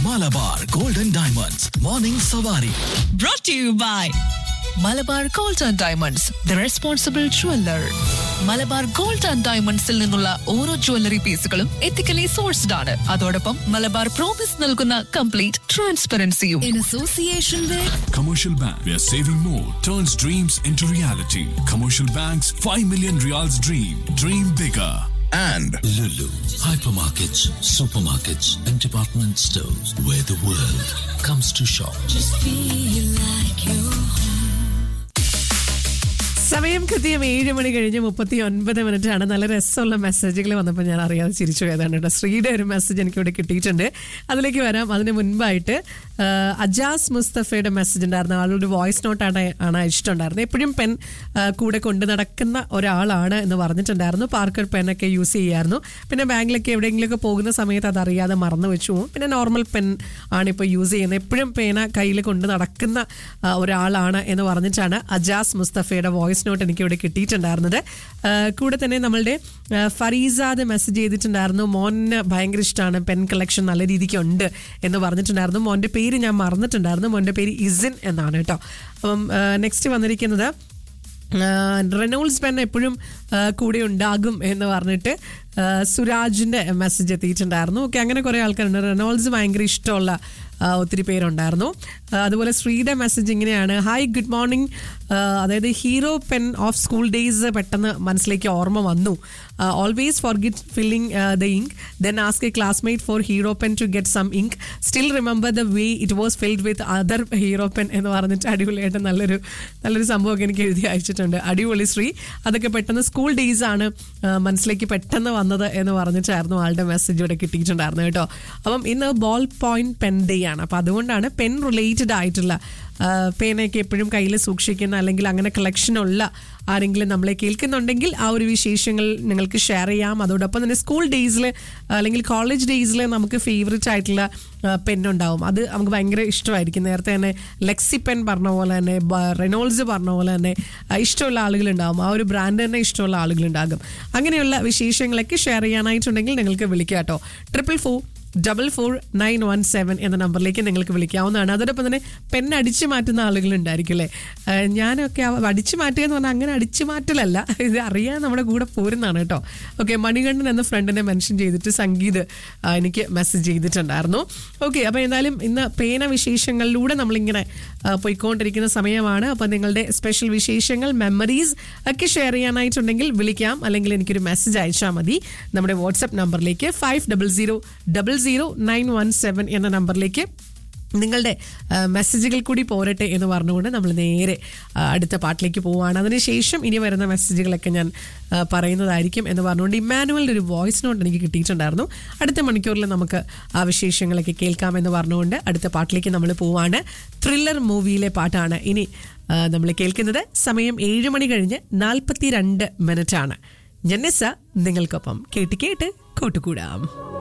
Malabar golden diamonds morning സവാരി brought to you by Malabar gold and diamonds the responsible jeweller Malabar gold and ഡയമണ്ട്സിൽ നിന്നുള്ള ഓരോ jewellery പീസുകളും ethically sourced ആണ് അതോടൊപ്പം മലബാർ പ്രോമിസ് നൽകുന്ന കംപ്ലീറ്റ് ട്രാൻസ്പെറൻസിയും in association Commercial Bank, where saving more turns dreams into reality. Commercial Bank's 5 million reals dream. Dream bigger. and Lulu, hypermarkets, supermarkets, and department stores where the world comes to shop. സമയം കൃത്യം ഏഴ് മണി കഴിഞ്ഞ് മുപ്പത്തി ഒൻപത് minute ആണ് നല്ല രസമുള്ള മെസ്സേജുകൾ വന്നപ്പോൾ ഞാൻ അറിയാതെ ചിരിച്ചു പോയതാണ് കേട്ടോ ശ്രീയുടെ ഒരു മെസ്സേജ് എനിക്ക് ഇവിടെ കിട്ടിയിട്ടുണ്ട് അതിലേക്ക് വരാം അതിന് മുൻപായിട്ട് ആ, അജാസ് മുസ്തഫയുടെ മെസ്സേജ് ഉണ്ടായിരുന്നു ആളൊരു വോയിസ് നോട്ടാണ് ആണ് അയച്ചിട്ടുണ്ടായിരുന്നത് എപ്പോഴും പെൻ ആ, കൂടെ കൊണ്ട് നടക്കുന്ന ഒരാളാണ് എന്ന് പറഞ്ഞിട്ടുണ്ടായിരുന്നു പാർക്കർ പെന്നൊക്കെ യൂസ് ചെയ്യായിരുന്നു പിന്നെ ബാങ്കിലൊക്കെ എവിടെയെങ്കിലുമൊക്കെ പോകുന്ന സമയത്ത് അതറിയാതെ മറന്നു വെച്ചു പോകും പിന്നെ നോർമൽ പെൻ ആണ് ഇപ്പോൾ യൂസ് ചെയ്യുന്നത് എപ്പോഴും പേന കയ്യിൽ കൊണ്ട് നടക്കുന്ന ആ, ഒരാളാണ് എന്ന് പറഞ്ഞിട്ടാണ് അജാസ് മുസ്തഫയുടെ വോയിസ് നോട്ട് എനിക്ക് ഇവിടെ കിട്ടിയിട്ടുണ്ടായിരുന്നത് ആ, കൂടെ തന്നെ നമ്മളുടെ ആ, ഫറീസാദ് മെസ്സേജ് ചെയ്തിട്ടുണ്ടായിരുന്നു മോന് ഭയങ്കര ഇഷ്ടമാണ് പെൻ കളക്ഷൻ നല്ല രീതിക്ക് ഉണ്ട് എന്ന് പറഞ്ഞിട്ടുണ്ടായിരുന്നു മോൻ്റെ പേര് ഞാൻ മറന്നിട്ടുണ്ടായിരുന്നു മോൻ്റെ പേര് ഇസിൻ എന്നാണ് കേട്ടോ അപ്പം നെക്സ്റ്റ് വന്നിരിക്കുന്നത് റെനോൾസ് പെൻ എപ്പോഴും ആ, കൂടെ ഉണ്ടാകും എന്ന് പറഞ്ഞിട്ട് ആ, സുരാജിന്റെ മെസ്സേജ് എത്തിയിട്ടുണ്ടായിരുന്നു ഓക്കെ അങ്ങനെ കുറേ ആൾക്കാരുണ്ട് റെനോൾസ് ഭയങ്കര ഇഷ്ടമുള്ള ആ, ഒത്തിരി പേരുണ്ടായിരുന്നു ആ, അതുപോലെ ശ്രീയുടെ മെസ്സേജ് ഇങ്ങനെയാണ് ഹായ് ഗുഡ് മോർണിംഗ് അതായത് Hero pen of school days പെട്ടെന്ന് മനസ്സിലേക്ക് ഓർമ്മ വന്നു always forget filling the ink then ask a classmate for Hero pen to get some ink still remember the way it was filled with other Hero pen എന്ന് പറഞ്ഞിട്ട് അടിപൊളിയായിട്ട് നല്ലൊരു നല്ലൊരു സംഭവമൊക്കെ എനിക്ക് എഴുതി അയച്ചിട്ടുണ്ട് അടിപൊളി ശ്രീ അതൊക്കെ പെട്ടെന്ന് സ്കൂൾ ഡേയ്സ് ആണ് ആ, മനസ്സിലേക്ക് പെട്ടെന്ന് വന്നത് എന്ന് പറഞ്ഞിട്ടായിരുന്നു ആളുടെ മെസ്സേജ് ഇവിടെ കിട്ടിയിട്ടുണ്ടായിരുന്നു കേട്ടോ അപ്പം ഇന്ന് ബോൾ പോയിന്റ് പെൻ ഡേ ആണ് അപ്പം അതുകൊണ്ടാണ് പെൻ റിലേറ്റഡ് ആയിട്ടുള്ള ആ, പേനയൊക്കെ എപ്പോഴും കയ്യിൽ സൂക്ഷിക്കുന്ന അല്ലെങ്കിൽ അങ്ങനെ കളക്ഷനുള്ള ആരെങ്കിലും നമ്മളെ കേൾക്കുന്നുണ്ടെങ്കിൽ ആ ഒരു വിശേഷങ്ങൾ നിങ്ങൾക്ക് ഷെയർ ചെയ്യാം അതോടൊപ്പം തന്നെ സ്കൂൾ ഡേയ്സിൽ അല്ലെങ്കിൽ കോളേജ് ഡേയ്സിൽ നമുക്ക് ഫേവറേറ്റ് ആയിട്ടുള്ള പെൻ ഉണ്ടാവും അത് നമുക്ക് ഭയങ്കര ഇഷ്ടമായിരിക്കും നേരത്തെ തന്നെ ലെക്സി പെൻ പറഞ്ഞ പോലെ തന്നെ ബ- റെനോൾസ് പറഞ്ഞ പോലെ തന്നെ ആ, ഇഷ്ടമുള്ള ആളുകളുണ്ടാവും ആ ഒരു ബ്രാൻഡ് തന്നെ ഇഷ്ടമുള്ള ആളുകളുണ്ടാകും അങ്ങനെയുള്ള വിശേഷങ്ങളൊക്കെ ഷെയർ ചെയ്യാനായിട്ടുണ്ടെങ്കിൽ നിങ്ങൾക്ക് വിളിക്കാം കേട്ടോ triple four double four nine one seven എന്ന നമ്പറിലേക്ക് നിങ്ങൾക്ക് വിളിക്കാവുന്നതാണ് അതോടൊപ്പം തന്നെ പെൻ അടിച്ചു മാറ്റുന്ന ആളുകളുണ്ടായിരിക്കും അല്ലേ ആ, ഞാനൊക്കെ അവ- അടിച്ചു മാറ്റുക എന്ന് പറഞ്ഞാൽ അങ്ങനെ അടിച്ചു മാറ്റലല്ല ഇത് അറിയാൻ നമ്മുടെ കൂടെ പോരുന്നതാണ് കേട്ടോ ഓക്കെ മണികണ്ഠൻ എന്ന ഫ്രണ്ടിനെ മെൻഷൻ ചെയ്തിട്ട് സംഗീത് ആ, എനിക്ക് മെസ്സേജ് ചെയ്തിട്ടുണ്ടായിരുന്നു ഓക്കെ അപ്പോൾ എന്തായാലും ഇന്ന് പേന വിശേഷങ്ങളിലൂടെ നമ്മളിങ്ങനെ ആ, പോയിക്കൊണ്ടിരിക്കുന്ന സമയമാണ് അപ്പോൾ നിങ്ങളുടെ സ്പെഷ്യൽ വിശേഷങ്ങൾ മെമ്മറീസ് ഒക്കെ ഷെയർ ചെയ്യാനായിട്ടുണ്ടെങ്കിൽ വിളിക്കാം അല്ലെങ്കിൽ എനിക്കൊരു മെസ്സേജ് അയച്ചാൽ മതി നമ്മുടെ വാട്സപ്പ് നമ്പറിലേക്ക് five double zero double zero nine one seven എന്ന നമ്പറിലേക്ക് നിങ്ങളുടെ ആ, മെസ്സേജുകൾ കൂടി പോരട്ടെ എന്ന് പറഞ്ഞുകൊണ്ട് നമ്മൾ നേരെ ആ, അടുത്ത പാട്ടിലേക്ക് പോവുകയാണ് അതിനുശേഷം ഇനി വരുന്ന മെസ്സേജുകളൊക്കെ ഞാൻ ആ, പറയുന്നതായിരിക്കും എന്ന് പറഞ്ഞുകൊണ്ട് ഇമ്മാനുവലിൻ്റെ ഒരു വോയിസ് നോട്ട് എനിക്ക് കിട്ടിയിട്ടുണ്ടായിരുന്നു അടുത്ത മണിക്കൂറിൽ നമുക്ക് ആ വിശേഷങ്ങളൊക്കെ കേൾക്കാമെന്ന് പറഞ്ഞുകൊണ്ട് അടുത്ത പാട്ടിലേക്ക് നമ്മൾ പോവാണ് ത്രില്ലർ മൂവിയിലെ പാട്ടാണ് ഇനി ആ, നമ്മൾ കേൾക്കുന്നത് സമയം ഏഴ് മണി കഴിഞ്ഞ് നാൽപ്പത്തി രണ്ട് മിനിറ്റാണ് ജനസ നിങ്ങൾക്കൊപ്പം കേട്ട് കേട്ട് കൂട്ടുകൂടാം